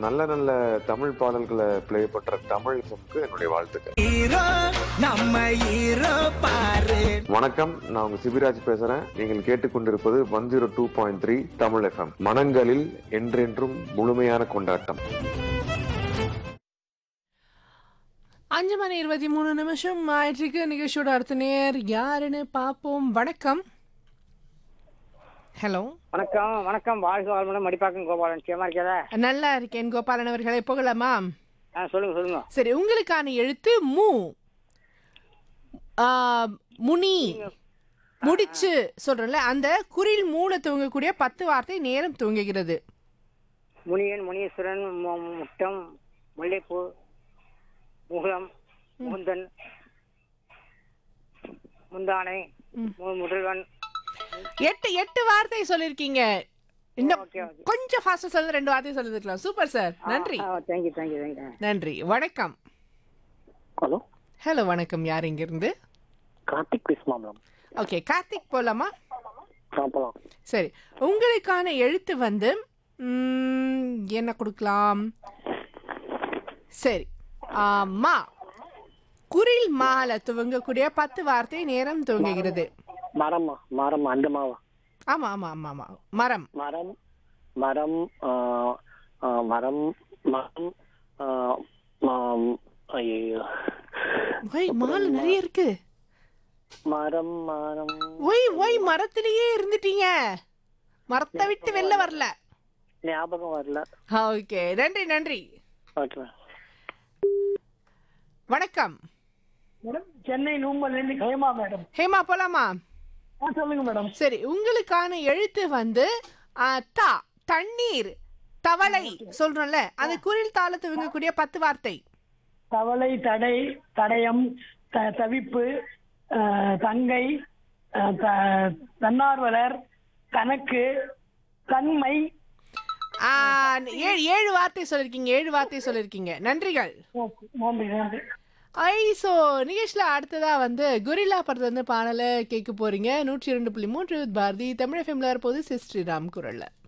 நல்ல நல்ல தமிழ் பாடல்களை ப்ளே பண்ற தமிழ் எஃப்எம்க்கு என்னுடைய வாழ்த்துக்கள் ஹீரோ நம்ம ஹீரோ பாரு வணக்கம் நான் உங்க சிபிராஜ் பேசுறேன் நீங்கள் கேட்டுக்கொண்டிருப்பது one zero two point three Tamil FM மனங்களில் என்றென்றும் முழுமையான கொண்டாட்டம் அஞ்சு மணி இருபத்தி மூணு நிமிஷம் ஆயிற்றுக்கு நிகழ்ச்சியோட அடுத்த நேர் யாருன்னு பார்ப்போம் வணக்கம் ஹலோ வணக்கம் வணக்கம் வாழ்க வாழ்முடன் மடிப்பாக்கம் கோபாலன் நிச்சயமா இருக்காதா நல்லா இருக்கேன் கோபாலன் அவர்களை போகலாமா ஆ சொல்லுங்க சொல்லுங்க சரி உங்களுக்கான எழுத்து மு ஆ, முனி முடிச்சு சொல்றேன்ல அந்த குரில் மூல துவங்கக்கூடிய பத்து வார்த்தை நேரம் துவங்குகிறது முனியன் முனீஸ்வரன் மு- முட்டம் முல்லைப்பூ முகுளம் முகுந்தன் முந்தானை மு- முதல்வன் எட்டு எட்டு வார்த்தை சொல்லிருக்கீங்க இன்னும் ஓகே, ஓகே. கொஞ்சம் ஃபாஸ்டா சொல்ல ரெண்டு வார்த்தை சொல்லிருக்கலாம் சூப்பர் சார் நன்றி தேங்க்யூ தேங்க்யூ தேங்க்யூ நன்றி வணக்கம் ஹலோ ஹலோ வணக்கம் யார் இங்க இருந்து கார்த்திக் விஸ்மாமலம் ஓகே கார்த்திக் போலாமா போகலாம் சரி உங்களுக்கான எழுத்து வந்து ம், என்ன கொடுக்கலாம் சரி ஆ, மா குரில் மால துவங்கக்கூடிய பத்து வார்த்தை நேரம் துவங்குகிறது மரமா மரம் அந்த மாவா ஆமா ஆமா ஆமா ஆமா மரம் மரம் மரம் ஆ, ஆ, மரம் மரம் ஆ, ஆம், ஐயோ ஒய் மால் நிறைய இருக்கு மரம் மரம் ஒய் ஒய் மரத்திலேயே இருந்துட்டீங்க மரத்தை விட்டு வெளில வரல ஞாபகம் வரல ஓகே நன்றி நன்றி ஓகே வணக்கம் மேடம் சென்னை நூம்பல்ல இருந்து ஹேமா மேடம் ஹேமா போலாமா ஆ சொல்லுங்க மேடம் சரி உங்களுக்கான எழுத்து வந்து ஆ, தா தண்ணீர் தவளை சொல்றோம்ல அந்த குரில் தாள துவங்கக்கூடிய பத்து வார்த்தை தவளை தடை தடயம் த- தவிப்பு ஆ, தங்கை ஆ, த- தன்னார்வலர் கணக்கு தன்மை ஆ, ஏழு ஏழு வார்த்தை சொல்லிருக்கீங்க ஏழு வார்த்தை சொல்லிருக்கீங்க நன்றிகள் ஓகே, நன்றி நன்றி ஐ ஸோ நிகழ்ச்சியில் அடுத்ததா வந்து குரில்லா படத்துல வந்து பாடலை கேட்க போறீங்க நூற்றி இரண்டு புள்ளி மூன்று பாரதி தமிழ் எஃப்எம்ல இருப்போது சிஸ்ரீராம் குரல்ல